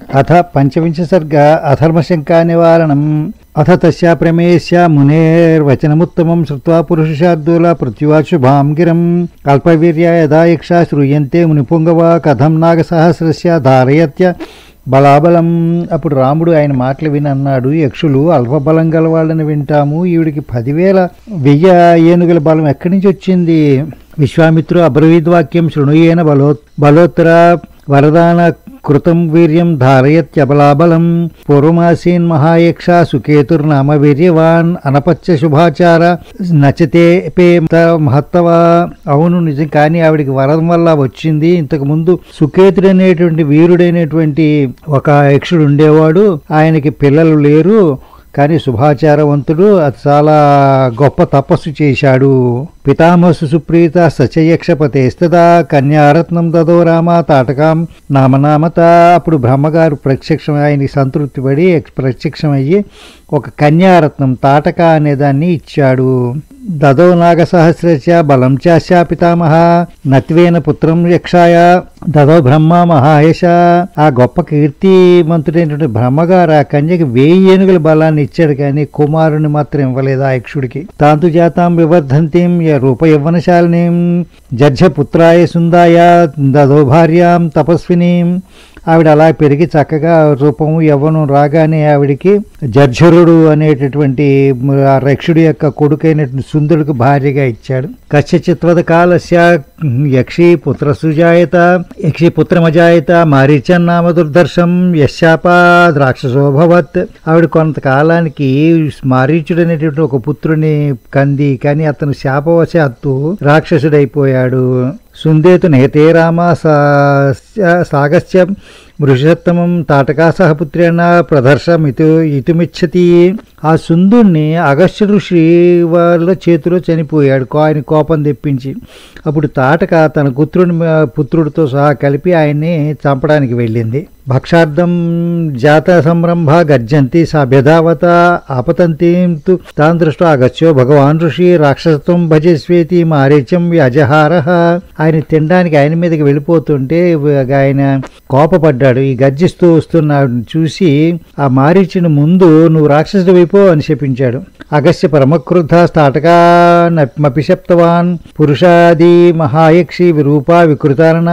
అథ పంచవింశ సర్గ అధర్మశంకా నివారణం అథ తస్యా ప్రమేయస్య మునేర్వచనముత్తమం శ్రుత్వా పురుషశార్దూల పృథ్వీవాశుభాం గిరం కల్పవీర్య యదా యక్షా శ్రూయంతే మునిపుంగవ కథం నాగసహస్రస్య ధారయత్య బలాబలం అప్పుడు రాముడు ఆయన మాటలు విని అన్నాడు యక్షులు అల్పబలం గలవాళ్ళని వింటాము ఈవిడికి పదివేల వెయ్యి ఏనుగుల బలం ఎక్కడి నుంచి వచ్చింది విశ్వామిత్రు అబ్రవీద్వాక్యం శృణుయేన బలో బలోత్తర వరదాన కృతం వీర్యం ధారయత్యబలాబలం పూర్వమాసీన్ మహాయక్ష సుకేతుర్నామ వీర్యవాన్ అనపత్య శుభాచార నచతే పే మహత్తవా అవును నిజం కానీ ఆవిడికి వరం వల్ల వచ్చింది ఇంతకు ముందు సుకేతుడు అనేటువంటి వీరుడైనటువంటి ఒక యక్షుడు ఉండేవాడు ఆయనకి పిల్లలు లేరు కానీ శుభాచారవంతుడు అది చాలా గొప్ప తపస్సు చేశాడు పితామహసు సుప్రీత సచయక్షపతేస్తదా కన్యారత్నం దదో రామ తాటకాం నామనామత అప్పుడు బ్రహ్మగారు ప్రత్యక్షం ఆయనకి సంతృప్తి పడి ప్రత్యక్షమయ్యి ఒక కన్యారత్నం తాటక అనే దాన్ని ఇచ్చాడు దదో నాగసహస్రస్య బలం చాస్యా పితామహ నత్వేన పుత్రం యక్షాయ దదో బ్రహ్మ మహాయశ ఆ గొప్ప కీర్తిమంతుడైనటువంటి బ్రహ్మగారు ఆ కన్యకి వెయ్యి ఏనుగుల బలాన్ని ఇచ్చాడు కానీ కుమారుని మాత్రం ఇవ్వలేదు ఆ యక్షుడికి తాంతు జాతాం వివర్ధంతిం య రూప యవ్వనశాలినీం జడ్జ పుత్రాయ సుందాయ దదో భార్యాం తపస్వినీం ఆవిడ అలా పెరిగి చక్కగా రూపము యవ్వనం రాగానే ఆవిడికి జర్జరుడు అనేటటువంటి ఆ రక్షుడి యొక్క కొడుకైనటువంటి సుందరుడికి భార్యగా ఇచ్చాడు కశ్యచిత్వద కాలస్య యక్షి పుత్ర సుజాయత యక్షి పుత్రమజాయత మారీచన్నామ దుర్దర్శం యశాపా ద్రాక్షసోభవత్ ఆవిడ కొంతకాలానికి మారీచుడు అనేటువంటి ఒక పుత్రుని కంది కానీ అతను శాపవశాత్తు రాక్షసుడైపోయాడు సుందేతు నేతే రామ సాగస్య మృషత్తమం తాటకా సహపుత్రేణ ప్రదర్శమితు ఇతుమిచ్చతి ఆ సుందుణ్ణి అగస్త్య ఋషి వాళ్ళ చేతిలో చనిపోయాడు కో- ఆయన కోపం తెప్పించి అప్పుడు తాటక తన పుత్రుని పుత్రుడితో సహా కలిపి ఆయన్ని చంపడానికి వెళ్ళింది భక్షార్థం జాత సంరంభ గర్జంతి సభ్యధావత ఆపతంతి తాను దృష్ట్యా అగత్యో భగవాన్ ఋషి రాక్షసత్వం భజస్వేతి మారీచం వ్యాజహార ఆయన తినడానికి ఆయన మీదకి వెళ్ళిపోతుంటే ఆయన కోపపడ్డాడు ఈ గర్జిస్తూ వస్తున్నాడు చూసి ఆ మారీచుని ముందు నువ్వు రాక్షసుడు వైపు అని శపించాడు అగస్య పరమక్రుద్ధ స్థాటకా మపిశప్తవాన్ పురుషాది మహాయక్షి విరూపా వికృతారణ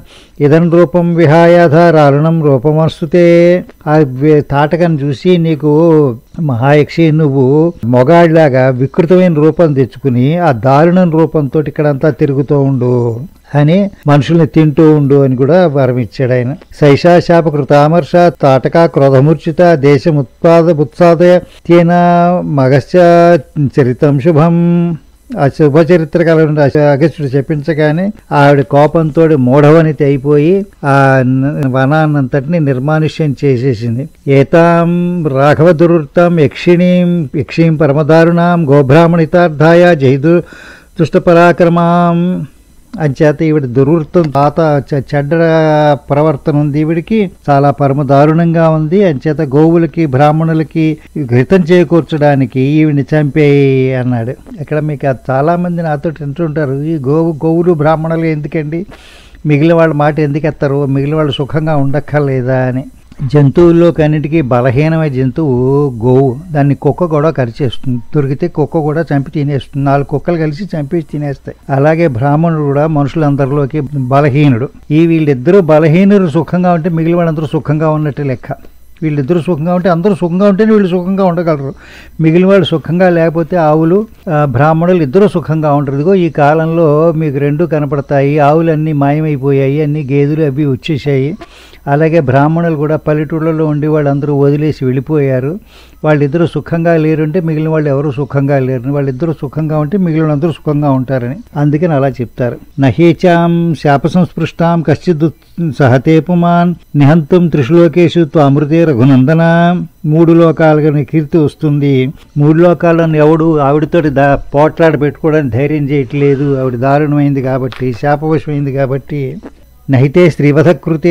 ఇదం రూపం విహాయాధ రారుణం రూపమస్తుతే ఆ వి- తాటకను చూసి నీకు మహాయక్షి నువ్వు మొగాడిలాగా వికృతమైన రూపం తెచ్చుకుని ఆ దారుణం రూపంతో ఇక్కడంతా తిరుగుతూ ఉండు అని మనుషుల్ని తింటూ ఉండు అని కూడా వరం ఇచ్చాడు ఆయన శైషా శాప కృతామర్ష తాటక క్రోధమూర్చిత దేశం ఉత్పాద ఉత్సాదయ తేన మగస్య చరితం శుభం ఆ శుభ చరిత్ర కలటువంటి అగస్టుడు చెప్పించగానే ఆవిడ కోపంతో మూఢవనితి అయిపోయి ఆ న- వనాన్నంతటిని నిర్మానుష్యం చేసేసింది ఏతాం రాఘవ దుర్వృత్తం యక్షిణీం యక్షీం పరమదారుణాం గోబ్రాహ్మణితార్థాయ జైదు దుష్టపరాక్రమాం అంచేత ఈవిడ దుర్వృత్తం తాత చ- చెడ్డ ప్రవర్తన ఉంది ఈవిడికి చాలా పరమ దారుణంగా ఉంది అంచేత గోవులకి బ్రాహ్మణులకి హితం చేకూర్చడానికి ఈవిడిని చంపేయి అన్నాడు ఇక్కడ మీకు అది చాలా మంది నాతో వింటుంటారు ఈ గోవు గోవులు బ్రాహ్మణులు ఎందుకండి మిగిలిన వాళ్ళ మాట ఎందుకు ఎత్తారు మిగిలిన వాళ్ళు సుఖంగా ఉండక్కర్లేదా అని జంతువుల్లో కన్నిటికీ బలహీనమైన జంతువు గోవు దాన్ని కుక్క కూడా కరిచేస్తుంది దొరికితే కుక్క కూడా చంపి తినేస్తుంది నాలుగు కుక్కలు కలిసి చంపి తినేస్తాయి అలాగే బ్రాహ్మణుడు కూడా మనుషులందరిలోకి బలహీనుడు ఈ వీళ్ళిద్దరూ బలహీనులు సుఖంగా ఉంటే మిగిలిన వాళ్ళందరూ సుఖంగా ఉన్నట్టు లెక్క వీళ్ళిద్దరూ సుఖంగా ఉంటే అందరూ సుఖంగా ఉంటేనే వీళ్ళు సుఖంగా ఉండగలరు మిగిలిన వాళ్ళు సుఖంగా లేకపోతే ఆవులు ఆ, బ్రాహ్మణులు ఇద్దరూ సుఖంగా ఉంటారు ఇదిగో ఈ కాలంలో మీకు రెండు కనపడతాయి ఆవులు అన్నీ మాయమైపోయాయి అన్ని గేదెలు అవి వచ్చేసాయి అలాగే బ్రాహ్మణులు కూడా పల్లెటూళ్ళలో ఉండి వాళ్ళందరూ వదిలేసి వెళ్ళిపోయారు వాళ్ళిద్దరూ సుఖంగా లేరుంటే మిగిలిన వాళ్ళు ఎవరు సుఖంగా లేరు వాళ్ళిద్దరూ సుఖంగా ఉంటే మిగిలిన అందరూ సుఖంగా ఉంటారని అందుకని అలా చెప్తారు నహేచాం శాప సంస్పృష్టాం కశ్చిద్ సహతే పుమాన్ నిహంతం త్రిశులోకేషు త్వామృతే రఘునందన మూడు లోకాలుగా నీ కీర్తి వస్తుంది మూడు లోకాలను ఎవడు ఆవిడతోటి దా పోట్లాడ పెట్టుకోవడానికి ధైర్యం చేయట్లేదు ఆవిడ దారుణమైంది కాబట్టి శాపవశమైంది కాబట్టి నహితే స్త్రీవధకృతే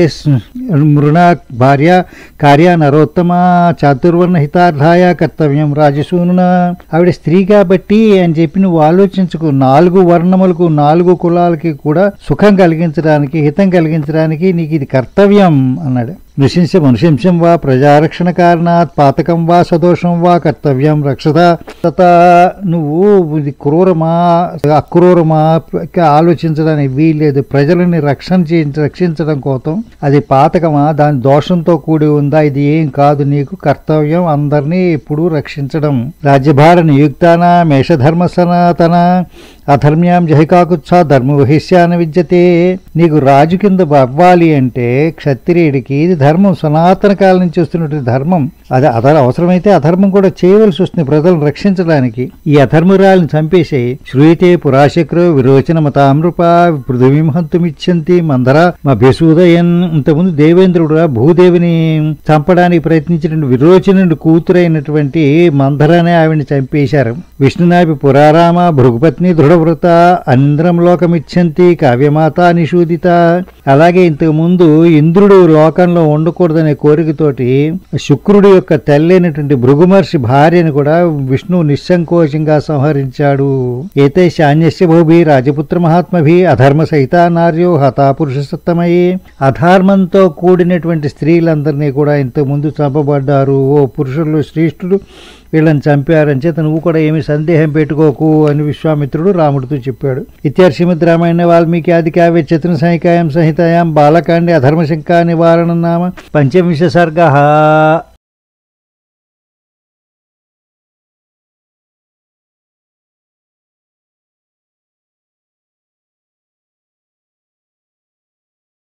మృణ భార్య కార్య నరోత్తమ చాతుర్వర్ణ హితార్థాయ కర్తవ్యం రాజసూనున ఆవిడ స్త్రీ కాబట్టి అని చెప్పి నువ్వు ఆలోచించుకు నాలుగు వర్ణములకు నాలుగు కులాలకి కూడా సుఖం కలిగించడానికి హితం కలిగించడానికి నీకు ఇది కర్తవ్యం అన్నాడు నృశంస మనుశంసం వా ప్రజారక్షణ కారణాత్ పాతకం వా సదోషం వా కర్తవ్యం రక్షత తత నువ్వు ఇది క్రూరమా అక్రూరమా ఆలోచించడానికి వీల్లేదు ప్రజలని రక్షణ చేయించ రక్షించడం కోసం అది పాతకమా దాని దోషంతో కూడి ఉందా ఇది ఏం కాదు నీకు కర్తవ్యం అందరినీ ఎప్పుడూ రక్షించడం రాజ్యభార నియుక్తాన మేషధర్మ సనాతన అధర్మ్యాం జహికాకుత్సా ధర్మ వహిష్యాన విద్యతే నీకు రాజు కింద అవ్వాలి అంటే క్షత్రియుడికి ఇది ధర్మం సనాతన కాలం నుంచి వస్తున్నటువంటి ధర్మం అది అధర్ అవసరమైతే అధర్మం కూడా చేయవలసి వస్తుంది ప్రజలను రక్షించడానికి ఈ అధర్మురాలను చంపేసి శ్రూయతే పురాశక్రో విరోచన మతామృప పృథివీంహంతుమిచ్చంతి మందర మా భెసూదయన్ ఇంతకుముందు దేవేంద్రుడు భూదేవిని చంపడానికి ప్రయత్నించిన విరోచనుడి కూతురైనటువంటి మందర అనే ఆవిడని చంపేశారు విష్ణునాభి పురారామ భృగుపత్ని దృఢవ్రత అంద్రం లోకమిచ్చంతి కావ్యమాత నిషూదిత అలాగే ఇంతకు ముందు ఇంద్రుడు లోకంలో ఉండకూడదనే కోరికతోటి శుక్రుడి యొక్క తల్లైనటువంటి భృగుమర్షి భార్యను కూడా విష్ణువు నిస్సంకోచంగా సంహరించాడు ఏతే శాన్యస్య భూభి రాజపుత్ర మహాత్మభి అధర్మ సహిత నార్యో హతా పురుష సత్తమయ్యి అధర్మంతో కూడినటువంటి స్త్రీలందరినీ కూడా ఇంతకు ముందు చంపబడ్డారు ఓ పురుషులు శ్రేష్ఠుడు వీళ్ళని చంపారని చేత నువ్వు కూడా ఏమి సందేహం పెట్టుకోకు అని విశ్వామిత్రుడు రాముడితో చెప్పాడు ఇత్యార్ శ్రీమద్ రామాయణ వాల్మీకి ఆది కావ్య చతుర సంహికాయం సంహితాయాం బాలకాండే అధర్మశంకా నివారణ నామ పంచవింశ సర్గ